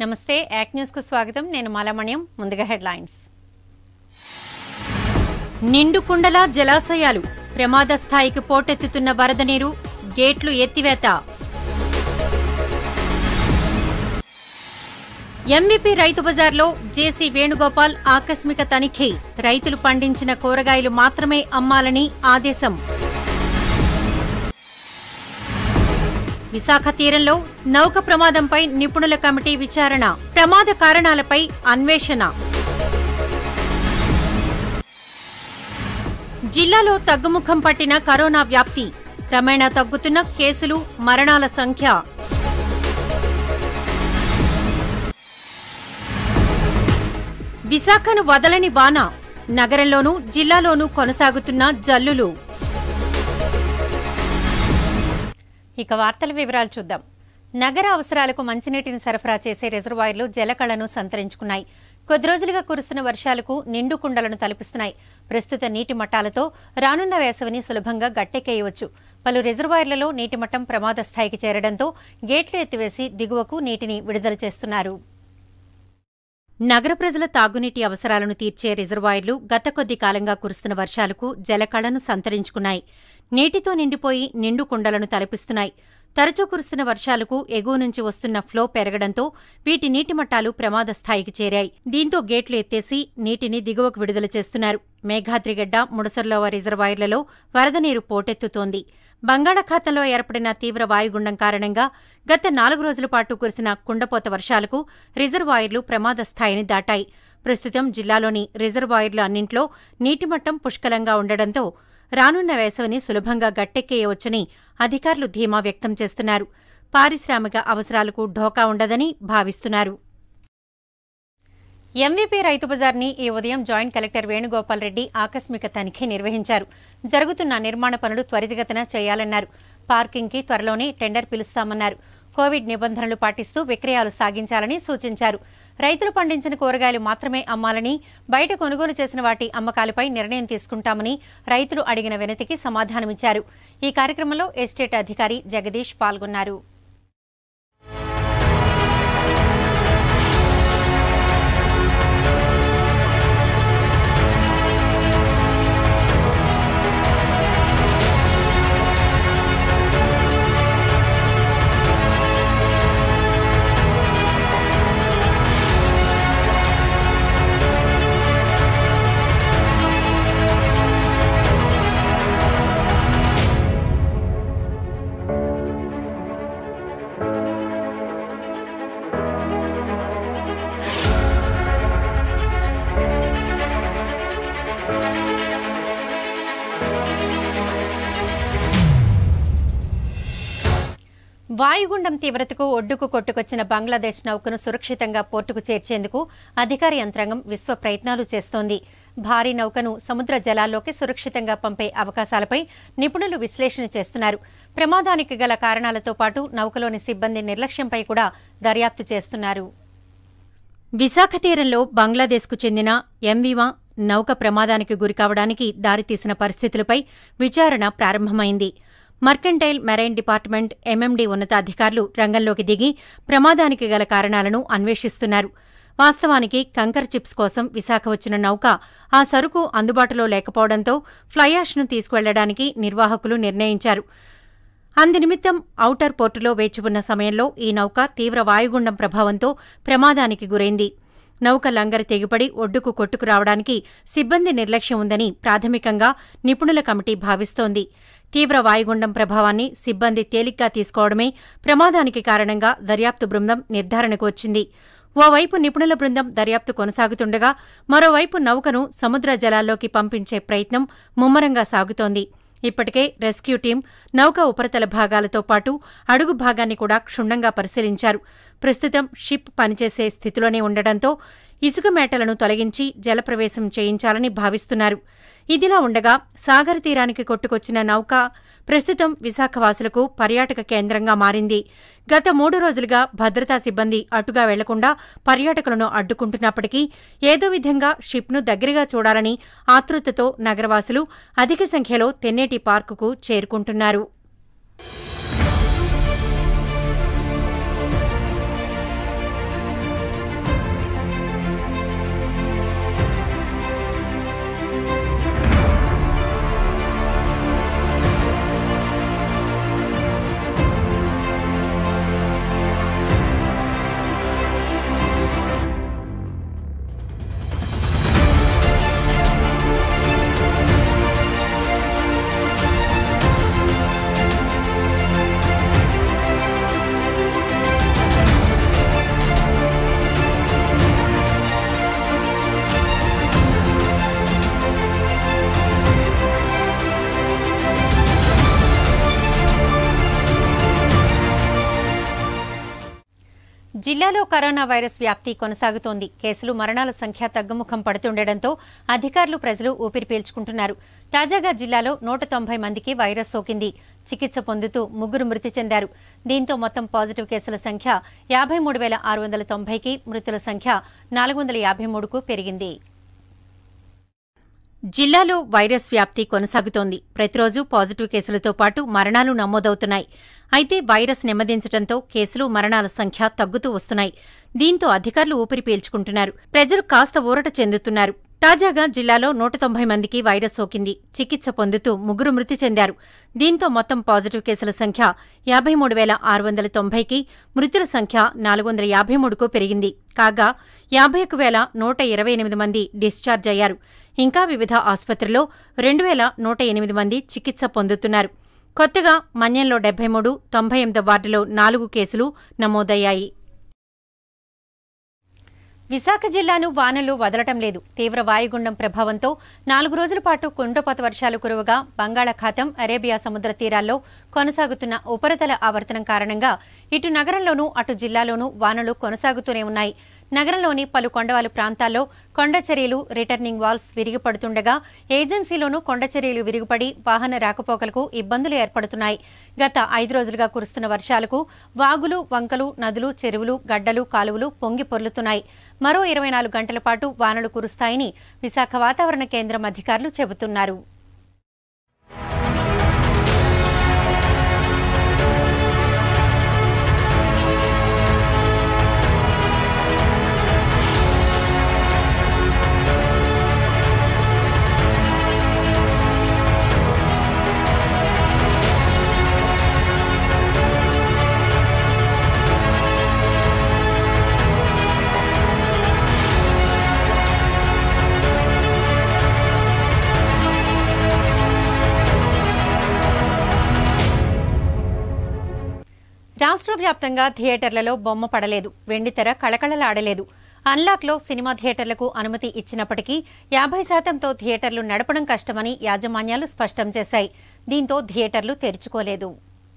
నమస్తే యాక్ న్యూస్ కు స్వాగతం నేను మాలమణ్యం ముందుగా హెడ్లైన్స్ నిండు కుండల జలాశయాలు ప్రమాద స్థాయికి పోటెత్తుతున్న వరద నీరు గేట్లు ఎత్తివేత ఎంవిపి రైతు బజార్లో జేసీ వేణుగోపాల్ ఆకస్మిక తనిఖీ రైతులు పండించిన కూరగాయలు మాత్రమే అమ్మాలని ఆదేశం విశాఖ తీరంలో నౌక ప్రమాదంపై నిపుణుల కమిటీ విచారణ ప్రమాద కారణాలపై అన్వేషణ జిల్లాలో తగ్గుముఖం పట్టిన కరోనా వ్యాప్తి క్రమేణా తగ్గుతున్న కేసులు మరణాల సంఖ్య విశాఖను వదలని వాన నగరంలోనూ జిల్లాలోనూ కొనసాగుతున్న జల్లులు ఇక వార్తల వివరాలు చూద్దాం నగర అవసరాలకు మంచినీటిని సరఫరా చేసే రిజర్వాయర్లు జలకళను సంతరించుకున్నాయి కొద్ది రోజులుగా కురుస్తున్న వర్షాలకు నిండు కుండలను తలపిస్తున్నాయి ప్రస్తుత నీటి మట్టాలతో రానున్న వేసవిని సులభంగా గట్టెక్కేయవచ్చు పలు రిజర్వాయర్లలో నీటి మట్టం ప్రమాద స్థాయికి చేరడంతో గేట్లు ఎత్తివేసి దిగువకు నీటిని విడుదల చేస్తున్నారు నగర ప్రజల తాగునీటి అవసరాలను తీర్చే రిజర్వాయర్లు గత కొద్ది కాలంగా కురుస్తున్న వర్షాలకు జలకళను సంతరించుకున్నాయి నీటితో నిండిపోయి నిండు కుండలను తలపిస్తున్నాయి తరచూ కురుస్తున్న వర్షాలకు ఎగువ నుంచి వస్తున్న ఫ్లో పెరగడంతో వీటి నీటి మట్టాలు ప్రమాద స్థాయికి చేరాయి దీంతో గేట్లు ఎత్తేసి నీటిని దిగువకు విడుదల చేస్తున్నారు మేఘాద్రిగడ్డ ముడసర్లోవ రిజర్వాయర్లలో వరద నీరు పోటెత్తుతోంది బంగాళాఖాతంలో ఏర్పడిన తీవ్ర వాయుగుండం కారణంగా గత నాలుగు రోజుల పాటు కురిసిన కుండపోత వర్షాలకు రిజర్వాయర్లు ప్రమాద స్థాయిని దాటాయి ప్రస్తుతం జిల్లాలోని రిజర్వాయర్లు అన్నింట్లో నీటిమట్టం పుష్కలంగా ఉండడంతో రానున్న వేసవిని సులభంగా గట్టెక్కేయవచ్చని అధికారులు ధీమా వ్యక్తం చేస్తున్నారు పారిశ్రామిక అవసరాలకు ఢోకా ఉండదని భావిస్తున్నారు ఎంవీపీ రైతు బజార్ని ఈ ఉదయం జాయింట్ కలెక్టర్ వేణుగోపాల్ రెడ్డి ఆకస్మిక తనిఖీ నిర్వహించారు జరుగుతున్న నిర్మాణ పనులు త్వరితగతిన చేయాలన్నారు పార్కింగ్కి త్వరలోనే టెండర్ పిలుస్తామన్నారు కోవిడ్ నిబంధనలు పాటిస్తూ విక్రయాలు సాగించాలని సూచించారు రైతులు పండించిన కూరగాయలు మాత్రమే అమ్మాలని బయట కొనుగోలు చేసిన వాటి అమ్మకాలపై నిర్ణయం తీసుకుంటామని రైతులు అడిగిన వినతికి సమాధానమిచ్చారు ఈ కార్యక్రమంలో ఎస్టేట్ అధికారి జగదీష్ పాల్గొన్నారు వాయుగుండం తీవ్రతకు ఒడ్డుకు కొట్టుకొచ్చిన బంగ్లాదేశ్ నౌకను సురక్షితంగా పోర్టుకు చేర్చేందుకు అధికార యంత్రాంగం విశ్వ ప్రయత్నాలు చేస్తోంది భారీ నౌకను సముద్ర జలాల్లోకి సురక్షితంగా పంపే అవకాశాలపై నిపుణులు విశ్లేషణ చేస్తున్నారు ప్రమాదానికి గల కారణాలతో పాటు నౌకలోని సిబ్బంది నిర్లక్ష్యంపై కూడా దర్యాప్తు చేస్తున్నారు విశాఖ తీరంలో బంగ్లాదేశ్కు చెందిన ఎంవిమా నౌక ప్రమాదానికి గురికావడానికి దారితీసిన పరిస్థితులపై విచారణ ప్రారంభమైంది మర్కంటైల్ మెరైన్ డిపార్ట్మెంట్ ఎంఎండీ ఉన్నతాధికారులు రంగంలోకి దిగి ప్రమాదానికి గల కారణాలను అన్వేషిస్తున్నారు వాస్తవానికి కంకర్ చిప్స్ కోసం విశాఖ వచ్చిన నౌక ఆ సరుకు అందుబాటులో లేకపోవడంతో ఫ్లైయాష్ను తీసుకువెళ్లడానికి నిర్వాహకులు నిర్ణయించారు అందునిమిత్తం ఔటర్ పోర్టులో వేచి ఉన్న సమయంలో ఈ నౌక తీవ్ర వాయుగుండం ప్రభావంతో ప్రమాదానికి గురైంది నౌక లంగరు తెగిపడి ఒడ్డుకు కొట్టుకురావడానికి సిబ్బంది నిర్లక్ష్యం ఉందని ప్రాథమికంగా నిపుణుల కమిటీ భావిస్తోంది తీవ్ర వాయుగుండం ప్రభావాన్ని సిబ్బంది తేలిగ్గా తీసుకోవడమే ప్రమాదానికి కారణంగా దర్యాప్తు బృందం నిర్ధారణకు వచ్చింది ఓవైపు నిపుణుల బృందం దర్యాప్తు కొనసాగుతుండగా మరోవైపు నౌకను సముద్ర జలాల్లోకి పంపించే ప్రయత్నం ముమ్మరంగా సాగుతోంది ఇప్పటికే రెస్క్యూ టీం నౌక ఉపరితల భాగాలతో పాటు అడుగు భాగాన్ని కూడా క్షుణ్ణంగా పరిశీలించారు ప్రస్తుతం షిప్ పనిచేసే స్థితిలోనే ఉండడంతో ఇసుక మేటలను తొలగించి జలప్రవేశం చేయించాలని భావిస్తున్నారు ఇదిలా ఉండగా సాగర తీరానికి కొట్టుకొచ్చిన నౌక ప్రస్తుతం విశాఖవాసులకు పర్యాటక కేంద్రంగా మారింది గత మూడు రోజులుగా భద్రతా సిబ్బంది అటుగా వెళ్లకుండా పర్యాటకులను అడ్డుకుంటున్నప్పటికీ ఏదో విధంగా షిప్ను దగ్గరగా చూడాలని ఆతృతతో నగరవాసులు అధిక సంఖ్యలో తెన్నేటి పార్కుకు చేరుకుంటున్నారు జిల్లాలో కరోనా వైరస్ వ్యాప్తి కొనసాగుతోంది కేసులు మరణాల సంఖ్య తగ్గుముఖం పడుతుండటంతో అధికారులు ప్రజలు ఊపిరి పీల్చుకుంటున్నారు తాజాగా జిల్లాలో నూట తొంభై మందికి వైరస్ సోకింది చికిత్స పొందుతూ ముగ్గురు మృతి చెందారు దీంతో మొత్తం పాజిటివ్ కేసుల సంఖ్య యాభై మూడు వేల ఆరు వందల తొంభైకి మృతుల సంఖ్య నాలుగు వందల యాభై మూడుకు పెరిగింది జిల్లాలో వైరస్ వ్యాప్తి కొనసాగుతోంది ప్రతిరోజు పాజిటివ్ కేసులతో పాటు మరణాలు నమోదవుతున్నాయి అయితే వైరస్ నెమ్మదించడంతో కేసులు మరణాల సంఖ్య తగ్గుతూ వస్తున్నాయి దీంతో అధికారులు ఊపిరి పీల్చుకుంటున్నారు ప్రజలు కాస్త ఊరట చెందుతున్నారు తాజాగా జిల్లాలో నూట తొంభై మందికి వైరస్ సోకింది చికిత్స పొందుతూ ముగ్గురు మృతి చెందారు దీంతో మొత్తం పాజిటివ్ కేసుల సంఖ్య యాభై మూడు వేల ఆరు వందల తొంభైకి మృతుల సంఖ్య నాలుగు వందల యాభై మూడుకు పెరిగింది కాగా యాభై ఒక వేల నూట ఇరవై ఎనిమిది మంది డిశ్చార్జ్ అయ్యారు ఇంకా వివిధ ఆసుపత్రుల్లో రెండు వేల నూట ఎనిమిది మంది చికిత్స పొందుతున్నారు కొత్తగా మన్యంలో డెబ్బై మూడు తొంభై ఎనిమిది వార్డులో నాలుగు కేసులు నమోదయ్యాయి విశాఖ జిల్లాను వానలు వదలటం లేదు తీవ్ర వాయుగుండం ప్రభావంతో నాలుగు రోజుల పాటు కుండపోత వర్షాలు కురువగా బంగాళాఖాతం అరేబియా సముద్ర తీరాల్లో కొనసాగుతున్న ఉపరితల ఆవర్తనం కారణంగా ఇటు నగరంలోనూ అటు జిల్లాలోనూ వానలు కొనసాగుతూనే ఉన్నాయి నగరంలోని పలు కొండవాలు ప్రాంతాల్లో కొండచర్యలు రిటర్నింగ్ వాల్స్ విరిగిపడుతుండగా ఏజెన్సీలోనూ కొండచర్యలు విరిగిపడి వాహన రాకపోకలకు ఇబ్బందులు ఏర్పడుతున్నాయి గత ఐదు రోజులుగా కురుస్తున్న వర్షాలకు వాగులు వంకలు నదులు చెరువులు గడ్డలు కాలువలు పొంగి పొర్లుతున్నాయి మరో ఇరవై నాలుగు గంటల పాటు వానలు కురుస్తాయని విశాఖ వాతావరణ కేంద్రం అధికారులు చెబుతున్నారు రాష్ట్ర వ్యాప్తంగా థియేటర్లలో బొమ్మ పడలేదు వెండితెర కళకళలాడలేదు అన్లాక్లో సినిమా థియేటర్లకు అనుమతి ఇచ్చినప్పటికీ యాభై శాతంతో థియేటర్లు నడపడం కష్టమని యాజమాన్యాలు స్పష్టం చేశాయి దీంతో థియేటర్లు తెరుచుకోలేదు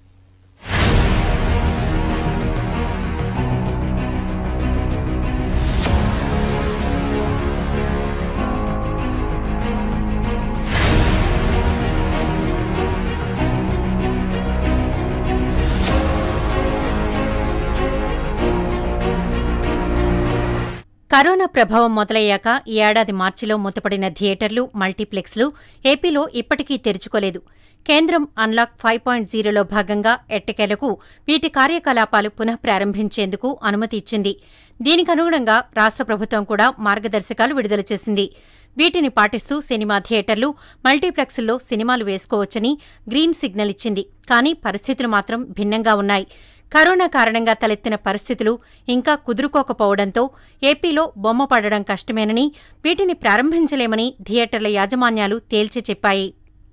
కరోనా ప్రభావం మొదలయ్యాక ఈ ఏడాది మార్చిలో మూతపడిన థియేటర్లు మల్టీప్లెక్స్లు ఏపీలో ఇప్పటికీ తెరుచుకోలేదు కేంద్రం అన్లాక్ ఫైవ్ పాయింట్ జీరోలో భాగంగా ఎట్టకేలకు వీటి కార్యకలాపాలు పునః ప్రారంభించేందుకు అనుమతి ఇచ్చింది దీనికనుగుణంగా రాష్ట్ర ప్రభుత్వం కూడా మార్గదర్శకాలు విడుదల చేసింది వీటిని పాటిస్తూ సినిమా థియేటర్లు మల్టీప్లెక్స్ల్లో సినిమాలు వేసుకోవచ్చని గ్రీన్ సిగ్నల్ ఇచ్చింది కానీ పరిస్థితులు మాత్రం భిన్నంగా ఉన్నాయి కరోనా కారణంగా తలెత్తిన పరిస్థితులు ఇంకా కుదురుకోకపోవడంతో ఏపీలో బొమ్మ పడడం కష్టమేనని వీటిని ప్రారంభించలేమని థియేటర్ల యాజమాన్యాలు తేల్చి చెప్పాయి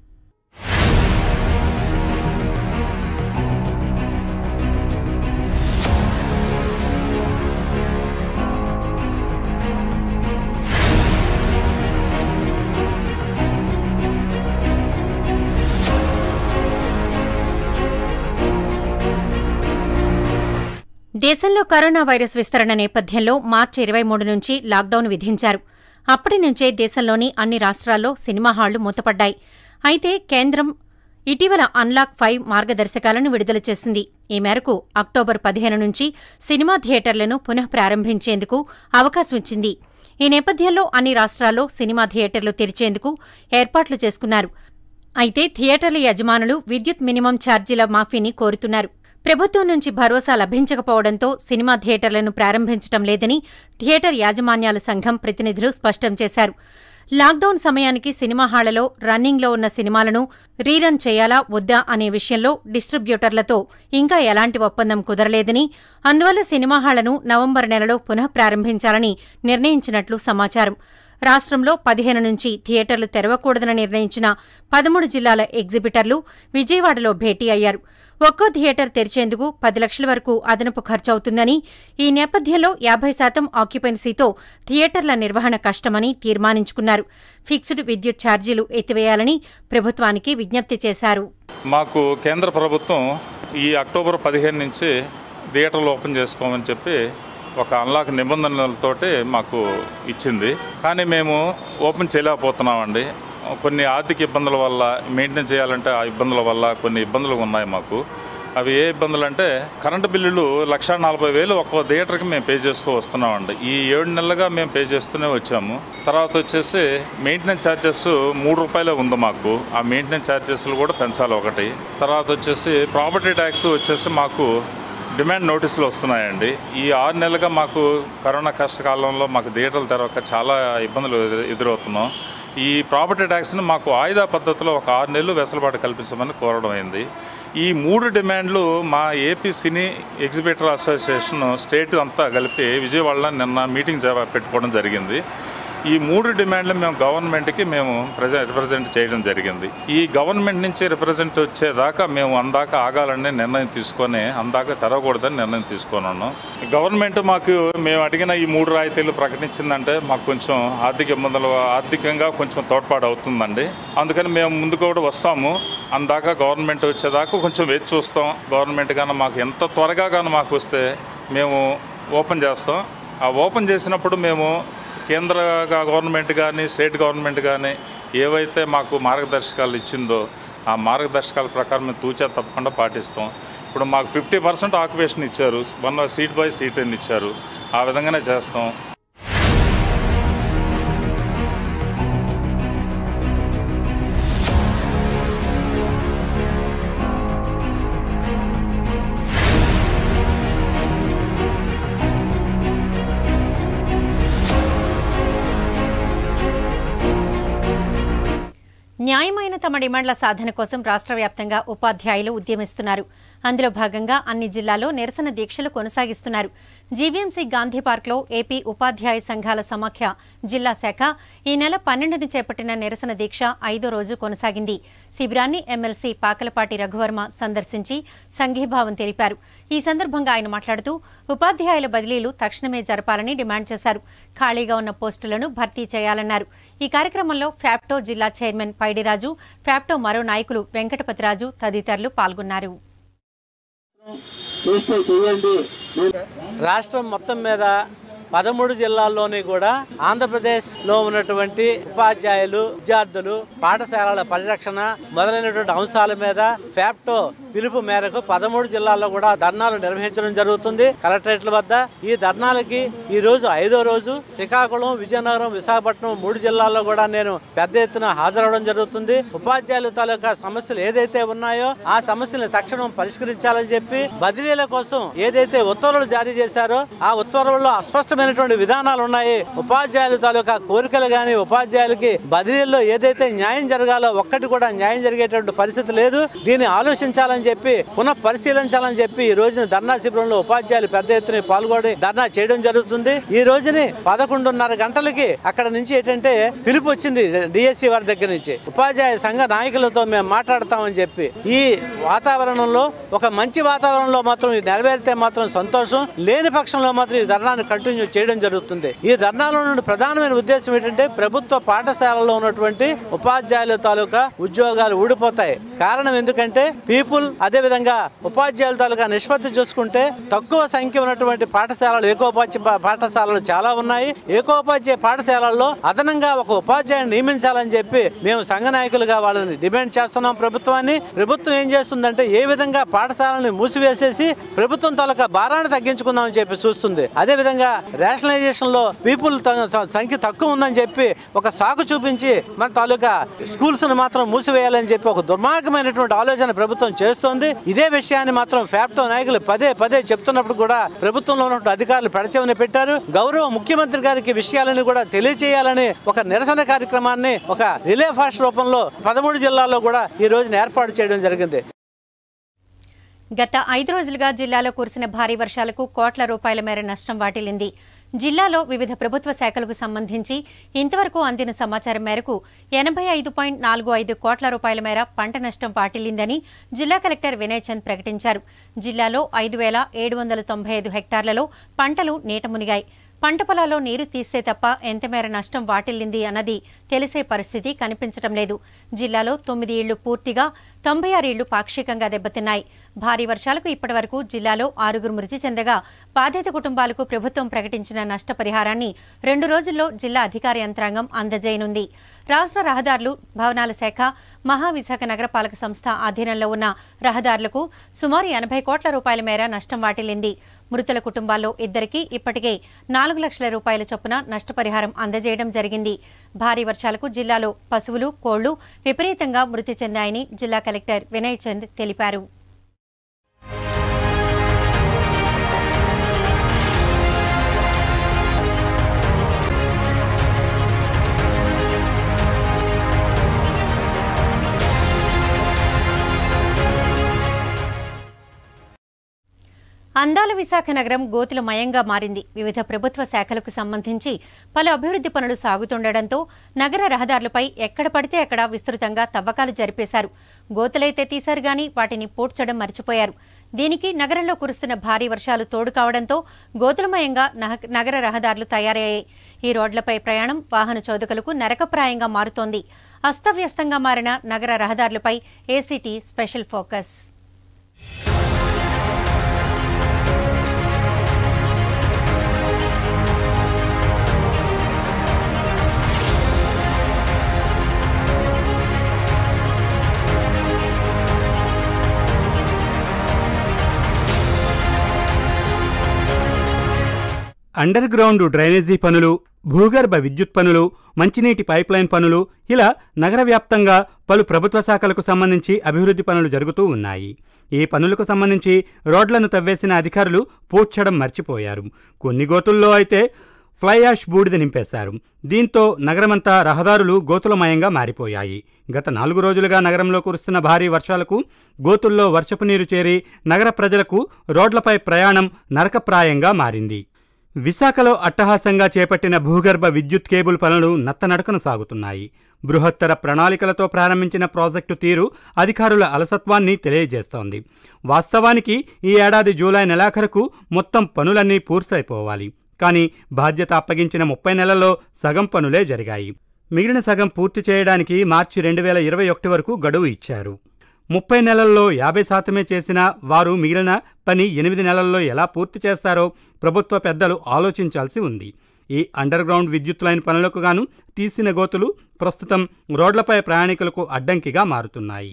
దేశంలో కరోనా వైరస్ విస్తరణ నేపథ్యంలో మార్చి ఇరవై మూడు నుంచి లాక్డౌన్ విధించారు అప్పటి నుంచే దేశంలోని అన్ని రాష్ట్రాల్లో సినిమా హాళ్లు మూతపడ్డాయి అయితే కేంద్రం ఇటీవల అన్లాక్ ఫైవ్ మార్గదర్శకాలను విడుదల చేసింది ఈ మేరకు అక్టోబర్ పదిహేను నుంచి సినిమా థియేటర్లను పునః ప్రారంభించేందుకు అవకాశం ఇచ్చింది ఈ నేపథ్యంలో అన్ని రాష్ట్రాల్లో సినిమా థియేటర్లు తెరిచేందుకు ఏర్పాట్లు చేసుకున్నారు అయితే థియేటర్ల యజమానులు విద్యుత్ మినిమం ఛార్జీల మాఫీని కోరుతున్నారు ప్రభుత్వం నుంచి భరోసా లభించకపోవడంతో సినిమా థియేటర్లను ప్రారంభించడం లేదని థియేటర్ యాజమాన్యాల సంఘం ప్రతినిధులు స్పష్టం చేశారు లాక్డౌన్ సమయానికి సినిమా హాళ్లలో రన్నింగ్లో ఉన్న సినిమాలను రీరన్ చేయాలా వద్దా అనే విషయంలో డిస్ట్రిబ్యూటర్లతో ఇంకా ఎలాంటి ఒప్పందం కుదరలేదని అందువల్ల సినిమా హాళ్లను నవంబర్ నెలలో పునః ప్రారంభించాలని నిర్ణయించినట్లు సమాచారం రాష్ట్రంలో పదిహేను నుంచి థియేటర్లు తెరవకూడదని నిర్ణయించిన పదమూడు జిల్లాల ఎగ్జిబిటర్లు విజయవాడలో భేటీ అయ్యారు ఒక్కో థియేటర్ తెరిచేందుకు పది లక్షల వరకు అదనపు ఖర్చవుతుందని ఈ నేపథ్యంలో యాభై శాతం ఆక్యుపెన్సీతో థియేటర్ల నిర్వహణ కష్టమని తీర్మానించుకున్నారు ఫిక్స్డ్ విద్యుత్ ఛార్జీలు ఎత్తివేయాలని ప్రభుత్వానికి విజ్ఞప్తి చేశారు మాకు కేంద్ర ప్రభుత్వం ఈ అక్టోబర్ పదిహేను నుంచి థియేటర్లు ఓపెన్ చేసుకోమని చెప్పి ఒక అన్లాక్ నిబంధనలతోటి మాకు ఇచ్చింది కానీ మేము ఓపెన్ చేయలేకపోతున్నామండి కొన్ని ఆర్థిక ఇబ్బందుల వల్ల మెయింటైన్ చేయాలంటే ఆ ఇబ్బందుల వల్ల కొన్ని ఇబ్బందులు ఉన్నాయి మాకు అవి ఏ ఇబ్బందులు అంటే కరెంటు బిల్లులు లక్ష నలభై వేలు ఒక్కో థియేటర్కి మేము పే చేస్తూ వస్తున్నామండి ఈ ఏడు నెలలుగా మేము పే చేస్తూనే వచ్చాము తర్వాత వచ్చేసి మెయింటెనెన్స్ ఛార్జెస్ మూడు రూపాయలే ఉంది మాకు ఆ మెయింటెనెన్స్ ఛార్జెస్లు కూడా పెంచాలి ఒకటి తర్వాత వచ్చేసి ప్రాపర్టీ ట్యాక్స్ వచ్చేసి మాకు డిమాండ్ నోటీసులు వస్తున్నాయండి ఈ ఆరు నెలలుగా మాకు కరోనా కష్టకాలంలో మాకు థియేటర్లు తెరవక చాలా ఇబ్బందులు ఎదు- ఎదురవుతున్నాం ఈ ప్రాపర్టీ ట్యాక్స్ని మాకు ఆయుధ పద్ధతిలో ఒక ఆరు నెలలు వెసులుబాటు కల్పించమని కోరడం అయింది ఈ మూడు డిమాండ్లు మా AP cine exhibitor association state అంతా కలిపి విజయవాడలో నిన్న మీటింగ్ జర- పెట్టుకోవడం జరిగింది ఈ మూడు డిమాండ్లు మేము గవర్నమెంట్కి మేము ప్రజె రిప్రజెంట్ చేయడం జరిగింది ఈ గవర్నమెంట్ నుంచి రిప్రజెంట్ వచ్చేదాకా మేము అందాక ఆగాలని నిర్ణయం తీసుకొని అందాక తెరవకూడదని నిర్ణయం తీసుకున్నాను గవర్నమెంట్ మాకు మేము అడిగిన ఈ మూడు రాయితీలు ప్రకటించిందంటే మాకు కొంచెం ఆర్థిక ఇబ్బందులు ఆర్థికంగా కొంచెం తోడ్పాటు అవుతుందండి అందుకని మేము ముందు కూడా వస్తాము అందాక గవర్నమెంట్ వచ్చేదాకా కొంచెం వేచి చూస్తాం గవర్నమెంట్ కానీ మాకు ఎంత త్వరగా కానీ మాకు వస్తే మేము ఓపెన్ చేస్తాం ఆ ఓపెన్ చేసినప్పుడు మేము కేంద్ర గా- గవర్నమెంట్ కానీ స్టేట్ గవర్నమెంట్ కానీ ఏవైతే మాకు మార్గదర్శకాలు ఇచ్చిందో ఆ మార్గదర్శకాల ప్రకారం మేము తూచా తప్పకుండా పాటిస్తాం ఇప్పుడు మాకు ఫిఫ్టీ పర్సెంట్ ఆక్యుపేషన్ ఇచ్చారు వన్ సీట్ బై సీట్ అని ఇచ్చారు ఆ విధంగానే చేస్తాం న్యాయమైన తమ డిమాండ్ల సాధన కోసం రాష్ట్ర వ్యాప్తంగా ఉపాధ్యాయులు ఉద్యమిస్తున్నారు అందులో భాగంగా అన్ని జిల్లాల్లో నిరసన దీక్షలు కొనసాగిస్తున్నారు జీవీఎంసీ గాంధీ పార్క్లో ఏపీ ఉపాధ్యాయ సంఘాల సమాఖ్య జిల్లా శాఖ ఈ నెల పన్నెండున చేపట్టిన నిరసన దీక్ష ఐదో రోజు కొనసాగింది శిబిరాన్ని ఎమ్మెల్సీ పాకలపాటి రఘువర్మ సందర్శించి సంఘీభావం తెలిపారు ఈ సందర్భంగా ఆయన మాట్లాడుతూ ఉపాధ్యాయుల బదిలీలు తక్షణమే జరపాలని డిమాండ్ చేశారు ఖాళీగా ఉన్న పోస్టులను భర్తీ చేయాలన్నారు ఈ కార్యక్రమంలో ఫ్యాప్టో జిల్లా చైర్మన్ పైడిరాజు ఫ్యాప్టో మరో నాయకులు వెంకటపతిరాజు తదితరులు పాల్గొన్నారు చేస్తే చేయండి నేను రాష్ట్రం మొత్తం మీద పదమూడు జిల్లాల్లోని కూడా ఆంధ్రప్రదేశ్లో ఉన్నటువంటి ఉపాధ్యాయులు విద్యార్థులు పాఠశాలల పరిరక్షణ మొదలైనటువంటి అంశాల మీద ఫ్యాప్టో పిలుపు మేరకు పదమూడు జిల్లాల్లో కూడా ధర్నాలు నిర్వహించడం జరుగుతుంది కలెక్టరేట్ల వద్ద ఈ ధర్నాలకి ఈ రోజు ఐదో రోజు శ్రీకాకుళం విజయనగరం విశాఖపట్నం మూడు జిల్లాల్లో కూడా నేను పెద్ద ఎత్తున హాజరవడం జరుగుతుంది ఉపాధ్యాయుల తాలూకా సమస్యలు ఏదైతే ఉన్నాయో ఆ సమస్యలను తక్షణం పరిష్కరించాలని చెప్పి బదిలీల కోసం ఏదైతే ఉత్తర్వులు జారీ చేశారో ఆ ఉత్తర్వుల్లో అస్పష్టమైనటువంటి విధానాలు ఉన్నాయి ఉపాధ్యాయుల తాలూకా కోరికలు గాని ఉపాధ్యాయులకి బదిలీల్లో ఏదైతే న్యాయం జరగాలో ఒక్కటి కూడా న్యాయం జరిగేటువంటి పరిస్థితి లేదు దీన్ని ఆలోచించాలని చెప్పి పునః పరిశీలించాలని చెప్పి ఈ రోజున ధర్నా శిబిరంలో ఉపాధ్యాయులు పెద్ద ఎత్తున పాల్గొని ధర్నా చేయడం జరుగుతుంది ఈ రోజుని పదకొండున్నర గంటలకి అక్కడ నుంచి ఏంటంటే పిలుపు వచ్చింది డిఎస్సి వారి దగ్గర నుంచి ఉపాధ్యాయ సంఘ నాయకులతో మేము మాట్లాడతామని చెప్పి ఈ వాతావరణంలో ఒక మంచి వాతావరణంలో మాత్రం ఇది నెరవేరితే మాత్రం సంతోషం లేని పక్షంలో మాత్రం ఈ ధర్నాను కంటిన్యూ చేయడం జరుగుతుంది ఈ ధర్నాలో నుండి ప్రధానమైన ఉద్దేశం ఏంటంటే ప్రభుత్వ పాఠశాలలో ఉన్నటువంటి ఉపాధ్యాయుల తాలూకా ఉద్యోగాలు ఊడిపోతాయి కారణం ఎందుకంటే పీపుల్ అదే విధంగా ఉపాధ్యాయుల తాలూకా నిష్పత్తి చూసుకుంటే తక్కువ సంఖ్య ఉన్నటువంటి పాఠశాలలు ఏకోపాధ్యాయ పా- పాఠశాలలు చాలా ఉన్నాయి ఏకోపాధ్యాయ పాఠశాలల్లో అదనంగా ఒక ఉపాధ్యాయుని నియమించాలని చెప్పి మేము సంఘ నాయకులుగా వాళ్ళని డిమాండ్ చేస్తున్నాం ప్రభుత్వాన్ని ప్రభుత్వం ఏం చేస్తుందంటే ఏ విధంగా పాఠశాలని మూసివేసేసి ప్రభుత్వం తాలూకా భారాన్ని తగ్గించుకుందామని చెప్పి చూస్తుంది అదే విధంగా రేషనలైజేషన్ లో పీపుల్ త- త- సంఖ్య తక్కువ ఉందని చెప్పి ఒక సాకు చూపించి మన తాలూకా స్కూల్స్ ను మాత్రం మూసివేయాలని చెప్పి ఒక దుర్మార్గమైనటువంటి ఆలోచన ప్రభుత్వం చేస్తోంది ఇదే విషయాన్ని మాత్రం ఫ్యాప్టో నాయకులు పదే పదే చెప్తున్నప్పుడు కూడా ప్రభుత్వంలో ఉన్నటువంటి అధికారులు పెడచెవిన పెట్టారు గౌరవ ముఖ్యమంత్రి గారికి విషయాలను కూడా తెలియజేయాలని ఒక నిరసన కార్యక్రమాన్ని ఒక రిలే ఫాస్ట్ రూపంలో పదమూడు జిల్లాల్లో కూడా ఈ రోజున ఏర్పాటు చేయడం జరిగింది గత ఐదు రోజులుగా జిల్లాలో కురిసిన భారీ వర్షాలకు కోట్ల రూపాయల మేర నష్టం వాటిల్లింది జిల్లాలో వివిధ ప్రభుత్వ శాఖలకు సంబంధించి ఇంతవరకు అందిన సమాచారం మేరకు ఎనభై ఐదు పాయింట్ నాలుగు ఐదు కోట్ల రూపాయల మేర పంట నష్టం వాటిల్లిందని జిల్లా కలెక్టర్ వినయ్ చంద్ ప్రకటించారు జిల్లాలో ఐదు వేల ఏడు వందల తొంభై ఐదు హెక్టార్లలో పంటలు నీట మునిగాయి పంట పొలాల్లో నీరు తీస్తే తప్ప ఎంతమేర నష్టం వాటిల్లింది అన్నది తెలిసే పరిస్థితి కనిపించడం లేదు జిల్లాలో తొమ్మిది ఇళ్లు పూర్తిగా తొంభై ఆరు ఇళ్లు పాక్షికంగా దెబ్బతిన్నాయి భారీ వర్షాలకు ఇప్పటివరకు జిల్లాలో ఆరుగురు మృతి చెందగా బాధిత కుటుంబాలకు ప్రభుత్వం ప్రకటించిన నష్టపరిహారాన్ని రెండు రోజుల్లో జిల్లా అధికార యంత్రాంగం అందజేయనుంది రాష్ట్ర రహదారులు భవనాల శాఖ మహావిశాఖ నగరపాలక సంస్థ ఆధీనంలో ఉన్న రహదారులకు సుమారు ఎనభై కోట్ల రూపాయల మేర నష్టం వాటిల్లింది మృతుల కుటుంబాల్లో ఇద్దరికి ఇప్పటికే నాలుగు లక్షల రూపాయల చొప్పున నష్టపరిహారం అందజేయడం జరిగింది భారీ వర్షాలకు జిల్లాలో పశువులు కోళ్లు విపరీతంగా మృతి చెందాయని జిల్లా కలెక్టర్ వినయ్ చంద్ తెలిపారు అందాల విశాఖ నగరం గోతుల మయంగా మారింది వివిధ ప్రభుత్వ శాఖలకు సంబంధించి పలు అభివృద్ధి పనులు సాగుతుండటంతో నగర రహదారులపై ఎక్కడ పడితే అక్కడ విస్తృతంగా తవ్వకాలు జరిపేశారు గోతులైతే తీశారు గాని వాటిని పూడ్చడం మర్చిపోయారు దీనికి నగరంలో కురుస్తున్న భారీ వర్షాలు తోడు కావడంతో గోతులమయంగా నహ- నగర రహదారులు తయారయ్యాయి ఈ రోడ్లపై ప్రయాణం వాహన చోదకులకు నరకప్రాయంగా మారుతోంది అస్తవ్యస్తంగా మారిన నగర రహదారులపై ఏసీటీ special focus underground drainage పనులు భూగర్భ విద్యుత్ పనులు మంచినీటి పైప్లైన్ పనులు ఇలా నగర వ్యాప్తంగా పలు ప్రభుత్వ శాఖలకు సంబంధించి అభివృద్ధి పనులు జరుగుతూ ఉన్నాయి ఈ పనులకు సంబంధించి రోడ్లను తవ్వేసిన అధికారులు పూడ్చడం మర్చిపోయారు కొన్ని గోతుల్లో అయితే ఫ్లై యాష్ బూడిద నింపేశారు దీంతో నగరమంతా రహదారులు గోతులమయంగా మారిపోయాయి గత నాలుగు రోజులుగా నగరంలో కురుస్తున్న భారీ వర్షాలకు గోతుల్లో వర్షపు నీరు చేరి నగర ప్రజలకు రోడ్లపై ప్రయాణం నరకప్రాయంగా మారింది విశాఖలో అట్టహాసంగా చేపట్టిన భూగర్భ విద్యుత్ కేబుల్ పనులు నత్తనడకను సాగుతున్నాయి బృహత్తర ప్రణాళికలతో ప్రారంభించిన ప్రాజెక్టు తీరు అధికారుల అలసత్వాన్ని తెలియజేస్తోంది వాస్తవానికి ఈ ఏడాది జూలై నెలాఖరుకు మొత్తం పనులన్నీ పూర్తయిపోవాలి కానీ బాధ్యత అప్పగించిన ముప్పై నెలల్లో సగం పనులే జరిగాయి మిగిలిన సగం పూర్తి చేయడానికి మార్చి రెండు వేల ఇరవై ఒకటి వరకు గడువు ఇచ్చారు ముప్పై నెలల్లో యాభై శాతమే చేసిన వారు మిగిలిన పని ఎనిమిది నెలల్లో ఎలా పూర్తి చేస్తారో ప్రభుత్వ పెద్దలు ఆలోచించాల్సి ఉంది ఈ అండర్ గ్రౌండ్ విద్యుత్ లైన్ పనులకు గాను తీసిన గోతులు ప్రస్తుతం రోడ్లపై ప్రయాణికులకు అడ్డంకిగా మారుతున్నాయి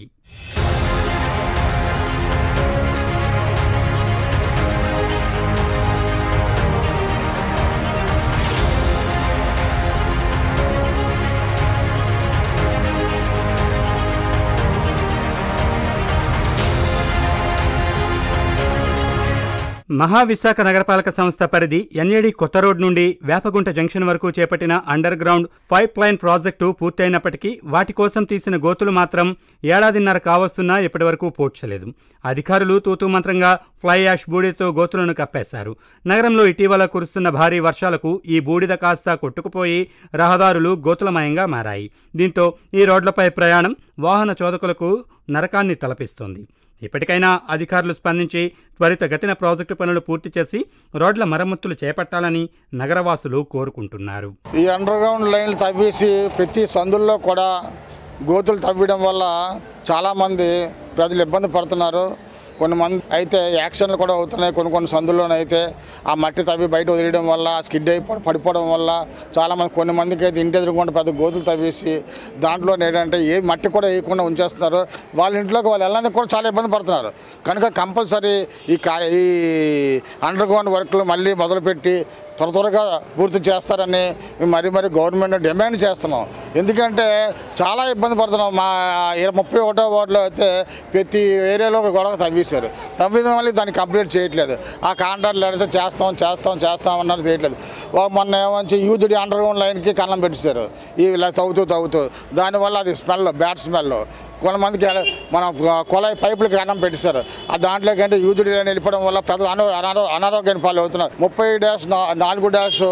మహావిశాఖ నగరపాలక సంస్థ పరిధి ఎన్ఏడి కొత్త రోడ్ నుండి వేపగుంట జంక్షన్ వరకు చేపట్టిన underground pipeline project పూర్తయినప్పటికీ వాటి కోసం తీసిన గోతులు మాత్రం ఏడాదిన్నర కావస్తున్నా ఇప్పటివరకు పూడ్చలేదు అధికారులు తూతూ మంత్రంగా ఫ్లై యాష్ బూడిదతో గోతులను కప్పేశారు నగరంలో ఇటీవల కురుస్తున్న భారీ వర్షాలకు ఈ బూడిద కాస్త కొట్టుకుపోయి రహదారులు గోతులమయంగా మారాయి దీంతో ఈ రోడ్లపై ప్రయాణం వాహన చోదకులకు నరకాన్ని తలపిస్తోంది ఇప్పటికైనా అధికారులు స్పందించి త్వరితగతిన ప్రాజెక్టు పనులు పూర్తి చేసి రోడ్ల మరమ్మతులు చేపట్టాలని నగరవాసులు కోరుకుంటున్నారు ఈ అండర్ గ్రౌండ్ లైన్లు తవ్వేసి ప్రతి సందుల్లో కూడా గోతులు తవ్వడం వల్ల చాలామంది ప్రజలు ఇబ్బంది పడుతున్నారు కొన్ని మంది అయితే యాక్సిడెంట్లు కూడా అవుతున్నాయి కొన్ని కొన్ని సందుల్లోనైతే ఆ మట్టి తవ్వి బయట వదిలేయడం వల్ల స్కిడ్ అయి పడి- పడిపోవడం వల్ల చాలామంది కొన్ని మందికి అయితే ఇంటి ఎదురుకుండా పెద్ద గోతులు తవ్వేసి దాంట్లో ఏంటంటే ఏ మట్టి కూడా వేయకుండా ఉంచేస్తున్నారు వాళ్ళ ఇంట్లోకి వాళ్ళు వెళ్ళడానికి కూడా చాలా ఇబ్బంది పడుతున్నారు కనుక కంపల్సరీ ఈ కా ఈ అండర్ గ్రౌండ్ వర్క్లు మళ్ళీ మొదలుపెట్టి త్వర త్వరగా పూర్తి చేస్తారని మేము మరీ మరీ గవర్నమెంట్ డిమాండ్ చేస్తున్నాం ఎందుకంటే చాలా ఇబ్బంది పడుతున్నాం మా ఇర- ముప్పై ఒకటో వార్డులో అయితే ప్రతి ఏరియాలో ఒక గొడవ తవ్వేశారు తవ్విన మళ్ళీ దాన్ని కంప్లీట్ చేయట్లేదు ఆ కాంట్రాక్ట్లు అయితే చేస్తాం చేస్తాం చేస్తాం అన్నది చేయట్లేదు ఓ మొన్న ఏమంచి యూత్ అండర్ గ్రౌండ్ లైన్కి కన్నం పెట్టేశారు ఈ ఇలా తవ్వుతూ తవ్వుతూ దానివల్ల అది స్మెల్ బ్యాడ్ స్మెల్ కొంతమందికి ఎలా- మన కొలాయి పైపులకి అన్నం పెట్టిస్తారు ఆ దాంట్లో కంటే యూజుడీ లైన్ వెళ్ళిపోవడం వల్ల ప్రజలు అనా అనారో అనారోగ్యాన్ని పాలు అవుతున్నారు ముప్పై డాష్ నా- నాలుగు డాష్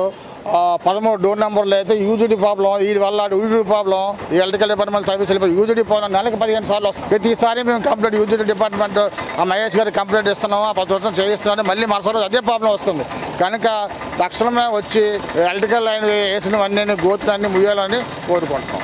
ఆ, పదమూడు డోర్ నెంబర్లు అయితే యూజీడీ ప్రాబ్లం వీడి వల్ల యూజీడీ ప్రాబ్లం ఈ ఎలక్ట్రికల్ డిపార్ట్మెంట్ సర్వీస్ వెళ్ళిపోయి యూజీడీ ప్రాబ్లం నెలకు పదిహేను సార్లు వస్తుంది ప్రతిసారి మేము కంప్లైంట్ యూజీడీ డిపార్ట్మెంట్ ఆ మహేష్ గారికి కంప్లైంట్ ఇస్తున్నాము ఆ ప్రభుత్వం చేయిస్తున్నాము మళ్ళీ మరుసటి రోజు అదే ప్రాబ్లం వస్తుంది కనుక తక్షణమే వచ్చి ఎలక్ట్రికల్ లైన్ వేసినవన్నీ గోతులన్నీ ముయ్యాలని కోరుకుంటున్నాం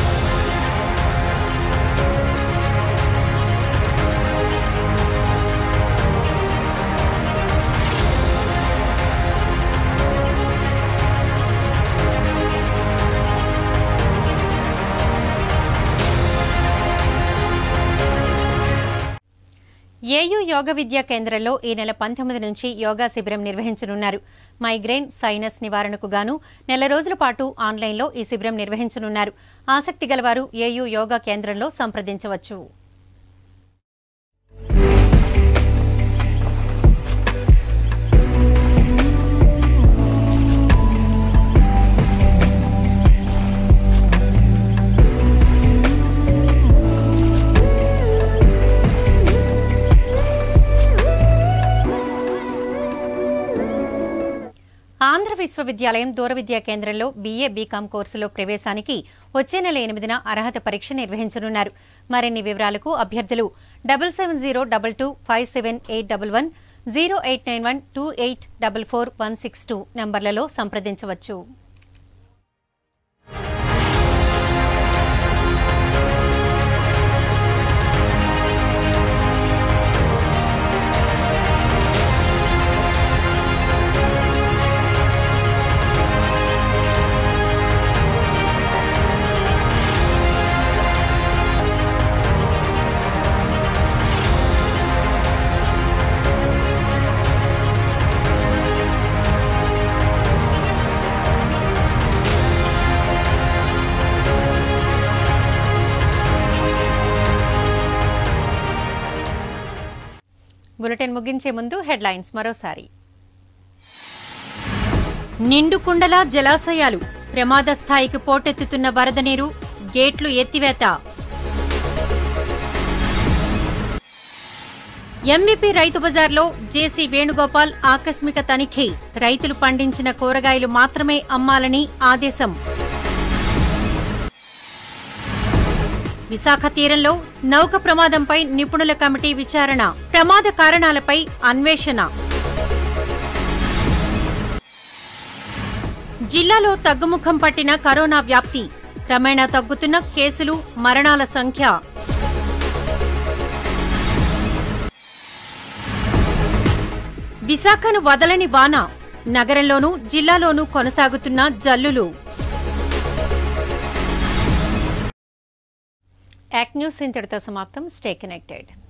ఏయూ యోగ విద్యా కేంద్రంలో ఈ నెల పంతొమ్మిది నుంచి యోగా శిబిరం నిర్వహించనున్నారు మైగ్రేన్ సైనస్ నివారణకు గాను నెల రోజుల పాటు ఆన్లైన్లో ఈ శిబిరం నిర్వహించనున్నారు ఆసక్తి గలవారు ఏయూ యోగా కేంద్రంలో సంప్రదించవచ్చు ఆంధ్ర విశ్వవిద్యాలయం దూర విద్యా కేంద్రంలో బీఏ బీకాం కోర్సులో ప్రవేశానికి వచ్చే నెల ఎనిమిదిన అర్హత పరీక్ష నిర్వహించనున్నారు మరిన్ని వివరాలకు అభ్యర్థులు double seven zero double two five seven eight double one zero eight nine one two eight double four one six two నంబర్లలో సంప్రదించవచ్చు బులెటిన్ ముగించే ముందు హెడ్లైన్స్ మరోసారి నిండు కుండల జలాశయాలు ప్రమాద స్థాయికి పోటెత్తుతున్న వరద నీరు గేట్లు ఎత్తివేత ఎంవిపి రైతు బజార్లో జేసీ వేణుగోపాల్ ఆకస్మిక తనిఖీ రైతులు పండించిన కూరగాయలు మాత్రమే అమ్మాలని ఆదేశం విశాఖ తీరంలో నౌక ప్రమాదంపై నిపుణుల కమిటీ విచారణ ప్రమాద కారణాలపై అన్వేషణ జిల్లాలో తగ్గుముఖం పట్టిన కరోనా వ్యాప్తి క్రమేణా తగ్గుతున్న కేసులు మరణాల సంఖ్య విశాఖను వదలని వాన నగరంలోనూ జిల్లాలోనూ కొనసాగుతున్న జల్లులు యాక్ న్యూస్ ఇంతటితో సమాప్తం స్టే కనెక్టెడ్